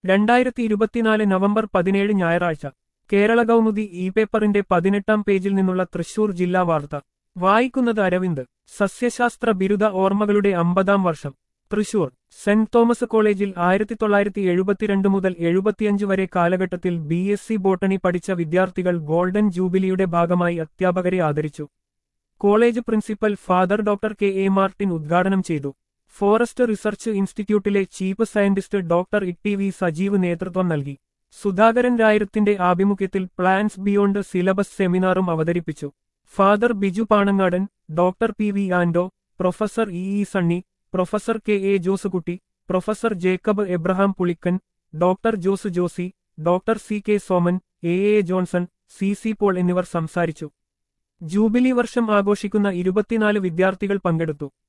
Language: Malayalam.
രണ്ടായിരത്തി ഇരുപത്തിനാല് നവംബർ പതിനേഴ് ഞായറാഴ്ച കേരള കൗമുദി ഇ പേപ്പറിന്റെ പതിനെട്ടാം പേജിൽ നിന്നുള്ള തൃശൂർ ജില്ലാ വാർത്ത വായിക്കുന്നത് അരവിന്ദ് സസ്യശാസ്ത്ര ബിരുദ ഓർമ്മകളുടെ അമ്പതാം വർഷം തൃശൂർ സെന്റ് തോമസ് കോളേജിൽ ആയിരത്തി തൊള്ളായിരത്തി എഴുപത്തിരണ്ട് മുതൽ എഴുപത്തിയഞ്ച് വരെ കാലഘട്ടത്തിൽ ബി എസ് സി ബോട്ടണി പഠിച്ച വിദ്യാർത്ഥികൾ ഗോൾഡൻ ജൂബിലിയുടെ ഭാഗമായി അധ്യാപകരെ ആദരിച്ചു college principal father doctor K A Martin ഉദ്ഘാടനം ചെയ്തു ഫോറസ്റ്റ് റിസർച്ച് ഇൻസ്റ്റിറ്റ്യൂട്ടിലെ chief scientist doctor E V Sajeev നേതൃത്വം നൽകി സുധാകരൻ രായരത്തിന്റെ ആഭിമുഖ്യത്തിൽ പ്ലാൻസ് ബിയോണ്ട് സിലബസ് സെമിനാറും അവതരിപ്പിച്ചു father Biju Panangadan doctor P V Ando professor E E Sunny professor K A Josekutty professor Jacob Abraham Pulikkan doctor Jose Josy doctor C K Soman A A Johnson C C Paul എന്നിവർ സംസാരിച്ചു ജൂബിലി വർഷം ആഘോഷിക്കുന്ന ഇരുപത്തിനാല് വിദ്യാർത്ഥികൾ പങ്കെടുത്തു